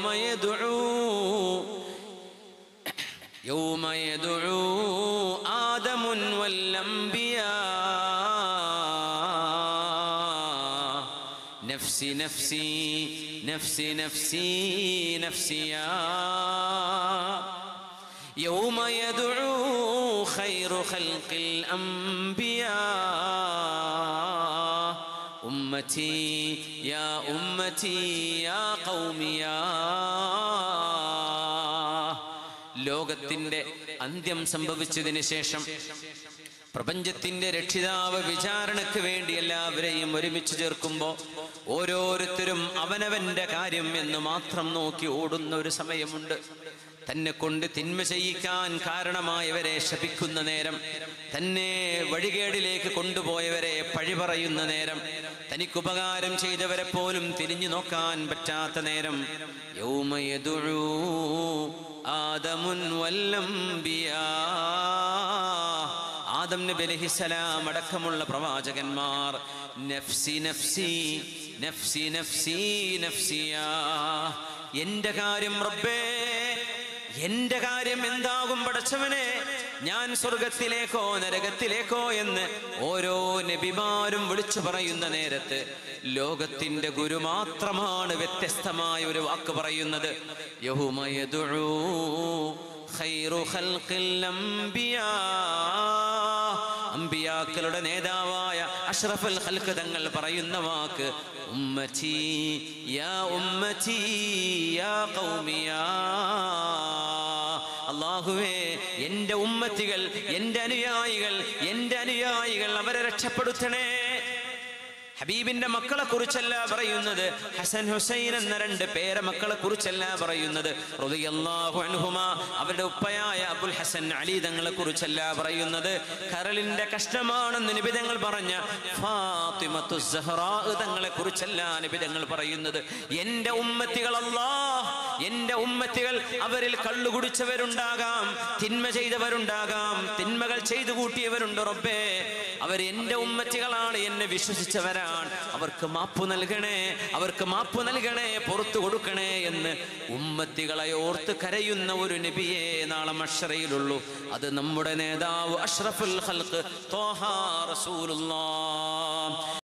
يدعو يوم يدعو آدم والأنبياء نفسي نفسي نفسي نفسي نفسي يا يوم يدعو خير خلق الأنبياء أمتي يا أمتي يا قوم يا ലോകത്തിന്റെ അന്ത്യം സംഭവിച്ചതിന് ശേഷം പ്രപഞ്ചത്തിന്റെ രക്ഷിതാവ് വിചാരണയ്ക്ക് വേണ്ടി എല്ലാവരെയും ഒരുമിച്ച് ചേർക്കുമ്പോൾ ഓരോരുത്തരും അവനവന്റെ കാര്യം എന്ന് മാത്രം നോക്കി ഓടുന്ന ഒരു സമയമുണ്ട് തന്നെ കൊണ്ട് തിന്മ ചെയ്യിക്കാൻ കാരണമായവരെ ശപിക്കുന്ന നേരം തന്നെ വഴികേടിലേക്ക് കൊണ്ടുപോയവരെ പഴി പറയുന്ന നേരം തനിക്ക് ഉപകാരം ചെയ്തവരെ പോലും തിരിഞ്ഞു നോക്കാൻ പറ്റാത്ത നേരം യൗമയതുഴൂ ആദമുൻ വല്ലംബിയാ ആദം നബി അലൈഹിസ്സലാം അടക്കമുള്ള പ്രവാചകന്മാർ നഫ്സി നഫ്സി നഫ്സി നഫ്സി നഫ്സിയാ എന്റെ കാര്യം റബ്ബേ എന്റെ കാര്യം എന്താകും പടച്ചവനെ ഞാൻ സ്വർഗത്തിലേക്കോ നരകത്തിലേക്കോ എന്ന് ഓരോ നബിമാരും വിളിച്ചു പറയുന്ന നേരത്ത് ലോകത്തിന്റെ ഗുരു മാത്രമാണ് വ്യത്യസ്തമായ ഒരു വാക്ക് പറയുന്നത് യഹുമയദുഴൂ ഖൈറു ഖൽഖിൽ അംബിയാ അമ്പിയാക്കളുടെ നേതാവായ അഷ്റഫുൽ ഖൽഖ് തങ്ങൾ പറയുന്ന വാക്ക് ഉമ്മച്ചി യാ ഉമ്മച്ചി യാ ഖൗമിയാ അള്ളാഹുവേ എൻ്റെ ഉമ്മത്തികൾ എൻ്റെ അനുയായികൾ എൻ്റെ അനുയായികൾ അവരെ രക്ഷപ്പെടുത്തണേ ഹബീബിന്റെ മക്കളെ കുറിച്ചല്ല പറയുന്നത് ഹസൻ ഹുസൈൻ എന്ന രണ്ട് പേരെ മക്കളെ കുറിച്ചല്ല പറയുന്നത് റളിയല്ലാഹു അൻഹുമാ അവരുടെ ഉപ്പയായ അബുൽ ഹസൻ അലി തങ്ങളെ കുറിച്ചല്ല പറയുന്നത് കരളിന്റെ കഷ്ടമാണെന്ന് നിബിതങ്ങൾ പറഞ്ഞ ഫാത്തിമത്തു സഹ്റാ തങ്ങളെ കുറിച്ചല്ല നിബിതങ്ങൾ പറയുന്നത് എൻ്റെ ഉമ്മത്തികൾ അല്ലാഹ് എൻ്റെ ഉമ്മത്തികൾ അവരിൽ കള്ളു കുടിച്ചവരുണ്ടാകാം തിന്മ ചെയ്തവരുണ്ടാകാം തിന്മകൾ ചെയ്തു കൂട്ടിയവരുണ്ട് റബ്ബേ അവർ എൻ്റെ ഉമ്മത്തികളാണ് എന്നെ വിശ്വസിച്ചവരാണ് അവർക്ക് മാപ്പ് നൽകണേ അവർക്ക് മാപ്പ് നൽകണേ പുറത്തു കൊടുക്കണേ എന്ന് ഉമ്മത്തികളെ ഓർത്ത് കരയുന്ന ഒരു നബിയെ നാളെ മഷറയിലുള്ളൂ അത് നമ്മുടെ നേതാവ് അഷ്റഫുൽ ഖൽഖ് ത്വാഹാ റസൂലുള്ളാഹ്